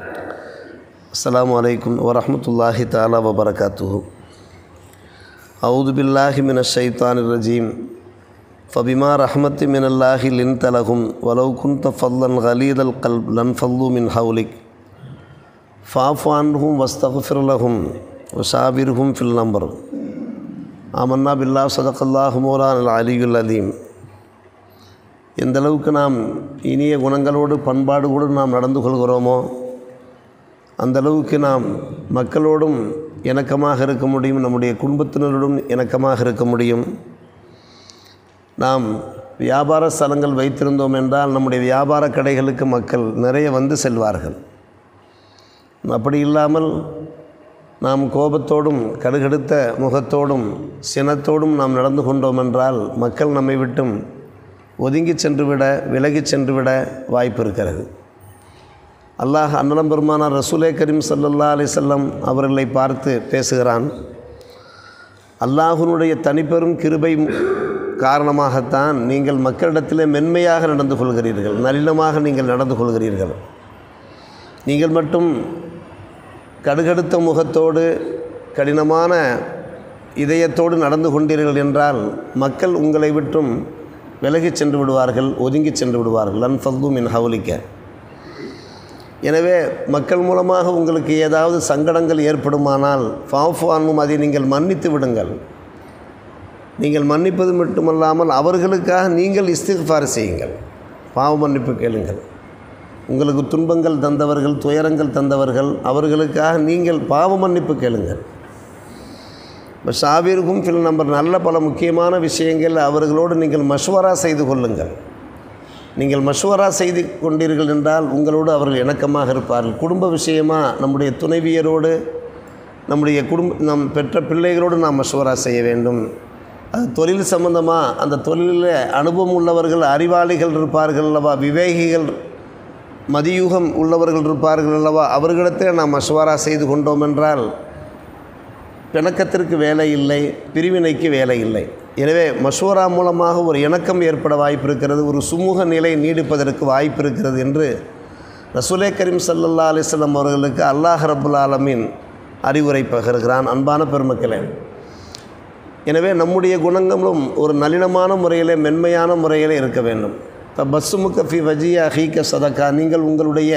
السلام عليكم ورحمة الله تعالى وبركاته أعوذ بالله من الشيطان الرجيم فبما رحمة من الله لنت لهم ولو كنت فظا غليظ القلب لانفضوا من حولك فاعف عنهم واستغفر لهم وشاورهم في الأمر ஆமன்னா பில்லா சதகல்லாஹு மோலான் அலியுல் அலீம் எந்த அளவுக்கு நாம் இனிய குணங்களோடு பண்பாடுகளோடு நாம் நடந்து கொள்கிறோமோ அந்த அளவுக்கு நாம் மக்களோடும் இணக்கமாக இருக்க முடியும் நம்முடைய குடும்பத்தினரோடும் இணக்கமாக இருக்க முடியும் நாம் வியாபார ஸ்தலங்கள் வைத்திருந்தோம் என்றால் நம்முடைய வியாபார கடைகளுக்கு மக்கள் நிறைய வந்து செல்வார்கள் அப்படி இல்லாமல் நாம் கோபத்தோடும் கடுகடுத்த முகத்தோடும் சினத்தோடும் நாம் நடந்து கொண்டோம் என்றால் மக்கள் நம்மை விட்டும் ஒதுங்கி சென்றுவிட விலகி சென்றுவிட வாய்ப்பு இருக்கிறது அல்லாஹ் அன்னலம் பெருமானார் ரசூலே கரீம் சல்லல்லா அலிசல்லம் அவர்களை பார்த்து பேசுகிறான் அல்லாஹுனுடைய தனிப்பெரும் கிருபை காரணமாகத்தான் நீங்கள் மக்களிடத்திலே மென்மையாக நடந்து கொள்கிறீர்கள் நளினமாக நீங்கள் நடந்து கொள்கிறீர்கள் நீங்கள் மட்டும் கடுகடுத்த முகத்தோடு கடினமான இதயத்தோடு நடந்து கொண்டீர்கள் என்றால் மக்கள் உங்களை விட்டும் விலகிச் சென்று விடுவார்கள் ஒதுங்கி சென்று விடுவார்கள் அன்ஃபல்து மின் ஹவுலிக்க எனவே மக்கள் மூலமாக உங்களுக்கு ஏதாவது சங்கடங்கள் ஏற்படுமானால் ஃபாஃபானும் அதை நீங்கள் மன்னித்து விடுங்கள் நீங்கள் மன்னிப்பது மட்டுமல்லாமல் அவர்களுக்காக நீங்கள் இஸ்திஃபார் செய்யுங்கள் பாவ மன்னிப்பு கேளுங்கள் உங்களுக்கு துன்பங்கள் தந்தவர்கள் துயரங்கள் தந்தவர்கள் அவர்களுக்காக நீங்கள் பாவ மன்னிப்பு கேளுங்கள் இப்போ ஷாபீருக்கும் ஃபில் நம்பர் நல்ல பல முக்கியமான விஷயங்கள் அவர்களோடு நீங்கள் மஷ்வரா செய்து கொள்ளுங்கள் நீங்கள் மஷ்வரா செய்து கொண்டீர்கள் என்றால் உங்களோடு அவர்கள் இணக்கமாக இருப்பார்கள் குடும்ப விஷயமாக நம்முடைய துணைவியரோடு நம்முடைய குடும்ப நம் பெற்ற பிள்ளைகளோடு நாம் மஷ்வரா செய்ய வேண்டும் அது தொழில் சம்பந்தமாக அந்த தொழிலில் அனுபவம் உள்ளவர்கள் அறிவாளிகள் இருப்பார்கள் அல்லவா விவேகிகள் மதியூகம் உள்ளவர்கள் இருப்பார்கள் அல்லவா அவர்களிடத்தில் நாம் மஷ்வரா செய்து கொண்டோம் என்றால் பிணக்கத்திற்கு வேலை இல்லை பிரிவினைக்கு வேலை இல்லை எனவே மஷூரா மூலமாக ஒரு இணக்கம் ஏற்பட வாய்ப்பு இருக்கிறது ஒரு சுமூக நிலை நீடிப்பதற்கு வாய்ப்பு இருக்கிறது என்று ரசூலே கரீம் சல்லல்லா அலிஸ்லாம் அவர்களுக்கு அல்லாஹ் ரபுல் ஆலமீன் அறிவுரை பகிர்கிறான் அன்பான பெருமக்களே எனவே நம்முடைய குணங்களும் ஒரு நளினமான முறையிலே மென்மையான முறையிலே இருக்க வேண்டும் த பஸ்ஸுமுக்க ஃபி வஜியா ஹீக்க சதக்கா நீங்கள் உங்களுடைய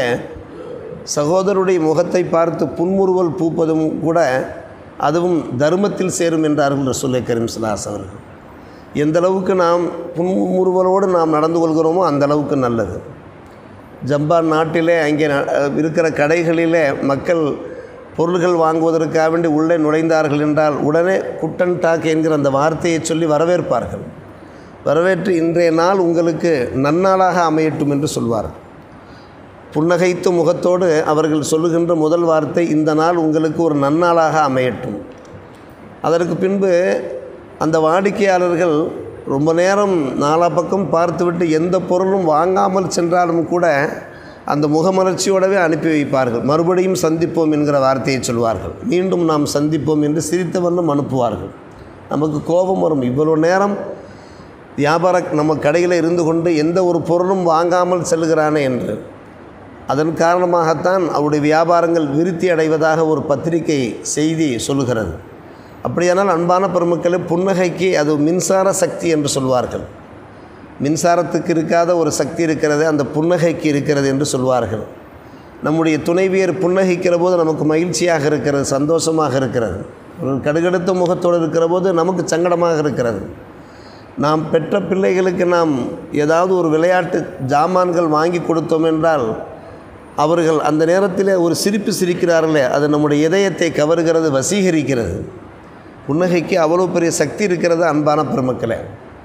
சகோதரருடைய முகத்தை பார்த்து புன்முறுவல் பூப்பதும் கூட அதுவும் தர்மத்தில் சேரும் என்றார்கள் ரசூலை கரீம் சலாஸ் அவர்கள் எந்த அளவுக்கு நாம் புன்முறுவலோடு நாம் நடந்து கொள்கிறோமோ அந்த அளவுக்கு நல்லது ஜப்பான் நாட்டிலே அங்கே இருக்கிற கடைகளிலே மக்கள் பொருள்கள் வாங்குவதற்காக வேண்டி உள்ளே நுழைந்தார்கள் என்றால் உடனே குட்டன் டாக் என்கிற அந்த வார்த்தையை சொல்லி வரவேற்பார்கள் வரவேற்று இன்றைய நாள் உங்களுக்கு நன்னாளாக அமையட்டும் என்று சொல்வார்கள் புன்னகைத்து முகத்தோடு அவர்கள் சொல்லுகின்ற முதல் வார்த்தை இந்த நாள் உங்களுக்கு ஒரு நன்னாளாக அமையட்டும் அதற்கு பின்பு அந்த வாடிக்கையாளர்கள் ரொம்ப நேரம் நாலா பக்கம் பார்த்துவிட்டு எந்த பொருளும் வாங்காமல் சென்றாலும் கூட அந்த முகமலர்ச்சியோடவே அனுப்பி வைப்பார்கள் மறுபடியும் சந்திப்போம் என்கிற வார்த்தையை சொல்வார்கள் மீண்டும் நாம் சந்திப்போம் என்று சிரித்த வண்ணம் அனுப்புவார்கள் நமக்கு கோபம் வரும் இவ்வளோ நேரம் வியாபார நம்ம கடையில் இருந்து கொண்டு எந்த ஒரு பொருளும் வாங்காமல் செல்கிறானே என்று அதன் காரணமாகத்தான் அவருடைய வியாபாரங்கள் விருத்தி அடைவதாக ஒரு பத்திரிகை செய்தி சொல்லுகிறது அப்படியானால் அன்பான பெருமக்களே புன்னகைக்கு அது மின்சார சக்தி என்று சொல்வார்கள் மின்சாரத்துக்கு இருக்காத ஒரு சக்தி இருக்கிறது அந்த புன்னகைக்கு இருக்கிறது என்று சொல்வார்கள் நம்முடைய துணைவியர் புன்னகைக்கிற போது நமக்கு மகிழ்ச்சியாக இருக்கிறது சந்தோஷமாக இருக்கிறது ஒரு கடுகடுத்த முகத்தோடு இருக்கிற போது நமக்கு சங்கடமாக இருக்கிறது நாம் பெற்ற பிள்ளைகளுக்கு நாம் ஏதாவது ஒரு விளையாட்டு ஜாமான்கள் வாங்கி கொடுத்தோம் என்றால் அவர்கள் அந்த நேரத்தில் ஒரு சிரிப்பு சிரிக்கிறார்களே அது நம்முடைய இதயத்தை கவருகிறது வசீகரிக்கிறது புன்னகைக்கு அவ்வளோ பெரிய சக்தி இருக்கிறது அன்பான பெருமக்களே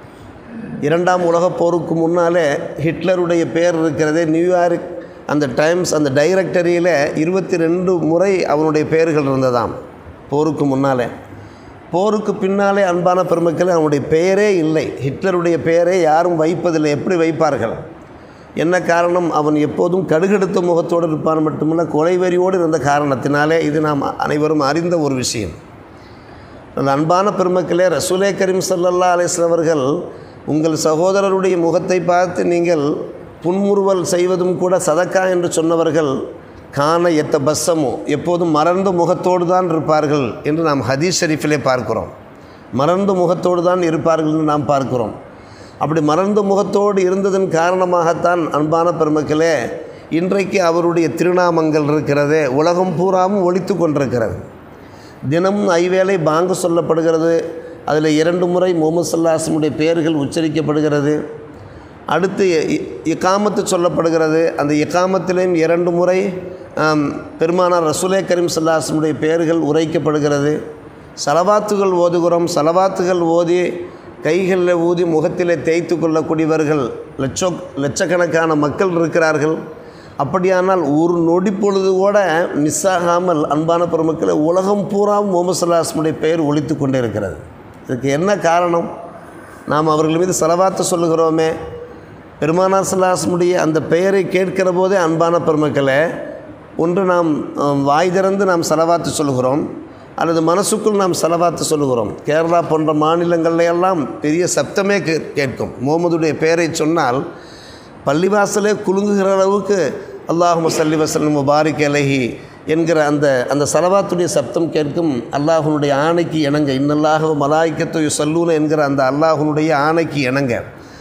இரண்டாம் உலகப் போருக்கு முன்னாலே ஹிட்லருடைய பேர் இருக்கிறதே நியூயார்க் அந்த டைம்ஸ் அந்த டைரக்டரியில் இருபத்தி ரெண்டு முறை அவனுடைய பெயர்கள் இருந்ததாம் போருக்கு முன்னாலே போருக்கு பின்னாலே அன்பான பெருமக்களே அவனுடைய பெயரே இல்லை ஹிட்லருடைய பெயரை யாரும் வைப்பதில்லை எப்படி வைப்பார்கள் என்ன காரணம் அவன் எப்போதும் கடுகெடுத்த முகத்தோடு இருப்பான் மட்டுமல்ல கொலைவெறியோடு இருந்த காரணத்தினாலே இது நாம் அனைவரும் அறிந்த ஒரு விஷயம் அந்த அன்பான பெருமக்களே ரசூலே கரீம் சல்லல்லா அலிஸ்லாம் அவர்கள் உங்கள் சகோதரருடைய முகத்தை பார்த்து நீங்கள் புன்முறுவல் செய்வதும் கூட சதக்கா என்று சொன்னவர்கள் கான எத்த பஸ்ஸமோ எப்போதும் மறந்த முகத்தோடு தான் இருப்பார்கள் என்று நாம் ஹதீஸ் ஷரீஃபிலே பார்க்கிறோம் மறந்த முகத்தோடு தான் இருப்பார்கள் என்று நாம் பார்க்கிறோம் அப்படி மறந்த முகத்தோடு இருந்ததன் காரணமாகத்தான் அன்பான பெருமக்களே இன்றைக்கு அவருடைய திருநாமங்கள் இருக்கிறதே உலகம் பூராவும் ஒழித்து கொண்டிருக்கிறது தினமும் ஐவேளை பாங்கு சொல்லப்படுகிறது அதில் இரண்டு முறை முகமது சல்லாசமுடைய பெயர்கள் உச்சரிக்கப்படுகிறது அடுத்து இ- இக்காமத்து சொல்லப்படுகிறது அந்த இக்காமத்திலையும் இரண்டு முறை ஆம், பெருமானார் ரசூலே கரீம் சல்லாசமுடைய பெயர்கள் உரைக்கப்படுகிறது சலவாத்துகள் ஓதுகிறோம் சலவாத்துகள் ஓதி கைகளில் ஊதி முகத்திலே தேய்த்து கொள்ளக்கூடியவர்கள் லட்சோ லட்சக்கணக்கான மக்கள் இருக்கிறார்கள் அப்படியானால் ஒரு நொடி பொழுது கூட மிஸ் ஆகாமல் அன்பான பெருமக்களை உலகம் பூரா முகமது சல்லாஸ்முடைய பெயர் ஒழித்து கொண்டே இருக்கிறது இதுக்கு என்ன காரணம் நாம் அவர்கள் மீது செலவாத்து சொல்லுகிறோமே பெருமானார் சல்லாஸ்முடைய அந்த பெயரை கேட்கிற போதே அன்பான பெருமக்களே ஒன்று நாம் அஹ், வாய் திறந்து நாம் செலவாத்து சொல்லுகிறோம் அல்லது மனசுக்குள் நாம் செலவாத்து சொல்லுகிறோம் கேரளா போன்ற மாநிலங்கள்ல எல்லாம் பெரிய சப்தமே கே- கேட்கும் முகமதுடைய பெயரை சொன்னால் பள்ளிவாசலே குலுங்குகிற அளவுக்கு அல்லாஹும சல்லி வசல்லம் முபாரிக் அலஹி என்கிற அந்த அந்த சலவாத்துடைய சப்தம் கேட்கும் அல்லாஹுனுடைய ஆணைக்கு இணங்க இன்னல்லாஹு மலாய்க்கத்து சல்லூன என்கிற அந்த அல்லாஹுனுடைய ஆணைக்கு இணங்க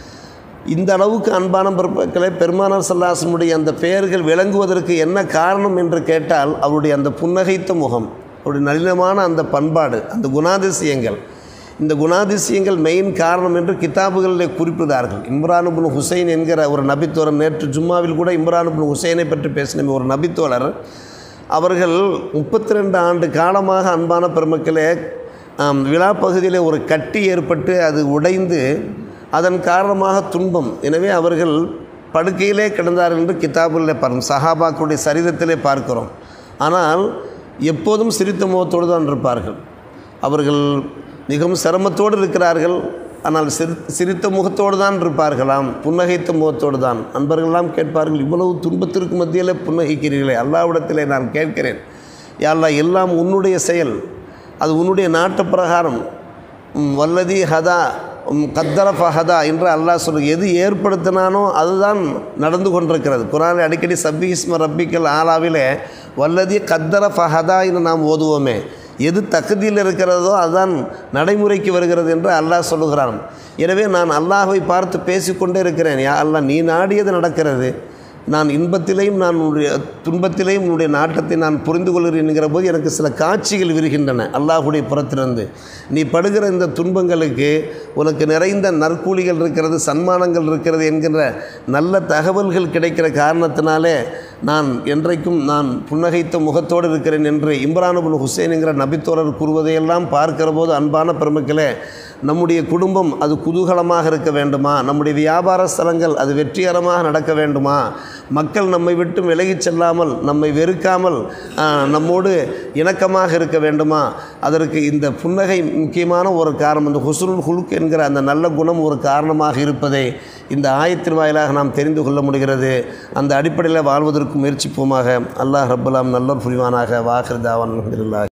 இந்த அளவுக்கு அன்பான பிறப்புகளை பெருமானார் சல்லாசனுடைய அந்த பெயர்கள் விளங்குவதற்கு என்ன காரணம் என்று கேட்டால் அவருடைய அந்த புன்னகைத்த முகம் அவருடைய நளினமான அந்த பண்பாடு அந்த குணாதிசயங்கள் இந்த குணாதிசயங்கள் மெயின் காரணம் என்று கிதாபுகளில் குறிப்பிடுகிறார்கள் இம்ரானுபின் ஹுசைன் என்கிற ஒரு நபித்தோழர் நேற்று ஜும்மாவில் கூட இம்ரானுபின் ஹுசைனை பற்றி பேசின ஒரு நபித்தோழர் அவர்கள் முப்பத்தி ரெண்டு ஆண்டு காலமாக அன்பான பெருமக்களே ஆம், விழா பகுதியில் ஒரு கட்டி ஏற்பட்டு அது உடைந்து அதன் காரணமாக துன்பம் எனவே அவர்கள் படுக்கையிலே கிடந்தார்கள் என்று கிதாபுல்லே பார்க்கும் சஹாபாக்களுடைய சரிதத்திலே பார்க்கிறோம் ஆனால் எப்போதும் சிரித்த முகத்தோடு தான் இருப்பார்கள் அவர்கள் மிகவும் சிரமத்தோடு இருக்கிறார்கள் ஆனால் சிரி சிரித்த முகத்தோடு தான் இருப்பார்களாம் புன்னகைத்த முகத்தோடு தான் நண்பர்களெல்லாம் கேட்பார்கள் இவ்வளவு துன்பத்திற்கு மத்தியிலே புன்னகைக்கிறீர்களே அல்லாவிடத்திலே நான் கேட்கிறேன் யா அல்லாஹ் எல்லாம் உன்னுடைய செயல் அது உன்னுடைய நாட்டு பிரகாரம் உம், வல்லதி ஹதா உம், கத்தர ஃபஹதா என்று அல்லாஹ் சொல்லு எது ஏற்படுத்தினானோ அதுதான் நடந்து கொண்டிருக்கிறது குரானில் அடிக்கடி சப்பிஹிஸ்ம ரப்பிக்கல் ஆலாவிலே வல்லதி கத்தர ஃபஹதா என்று நாம் ஓதுவோமே எது தகுதியில் இருக்கிறதோ அதுதான் நடைமுறைக்கு வருகிறது என்று அல்லாஹ் சொல்லுகிறான் எனவே நான் அல்லாஹ்வை பார்த்து பேசிக்கொண்டே இருக்கிறேன் யா அல்லாஹ் நீ நாடியது நடக்கிறது நான் இன்பத்திலேயும் நான் உன்னுடைய துன்பத்திலேயும் உன்னுடைய நாட்டத்தை நான் புரிந்து கொள்கிறேன் என்கிற போது எனக்கு சில காட்சிகள் விரிகின்றன அல்லாஹுடைய புறத்திலிருந்து நீ படுகிற இந்த துன்பங்களுக்கு உனக்கு நிறைந்த நற்கூலிகள் இருக்கிறது சன்மானங்கள் இருக்கிறது என்கிற நல்ல தகவல்கள் கிடைக்கிற காரணத்தினாலே நான் என்றைக்கும் நான் புன்னகைத்த முகத்தோடு இருக்கிறேன் என்று இம்ரானுபுல் ஹுசைன் என்கிற நபித்தோழர் கூறுவதையெல்லாம் பார்க்கிற போது அன்பான பெருமக்களே நம்முடைய குடும்பம் அது குதூகலமாக இருக்க வேண்டுமா நம்முடைய வியாபார ஸ்தலங்கள் அது வெற்றிகரமாக நடக்க வேண்டுமா மக்கள் நம்மை விட்டு விலகிச் செல்லாமல் நம்மை வெறுக்காமல் ஆ, நம்மோடு இணக்கமாக இருக்க வேண்டுமா அதற்கு இந்த புன்னகை முக்கியமான ஒரு காரணம் இந்த ஹுசுருல் ஹுலுக் என்கிற அந்த நல்ல குணம் ஒரு காரணமாக இருப்பதை இந்த ஆயத்தின் வாயிலாக நாம் தெரிந்து கொள்ள முடிகிறது அந்த அடிப்படையில் வாழ்வதற்கு முயற்சிப்போமாக அல்லாஹ் ரப்பலாம் நல்லோர் புரிவானாக வாஹிர் தாவான்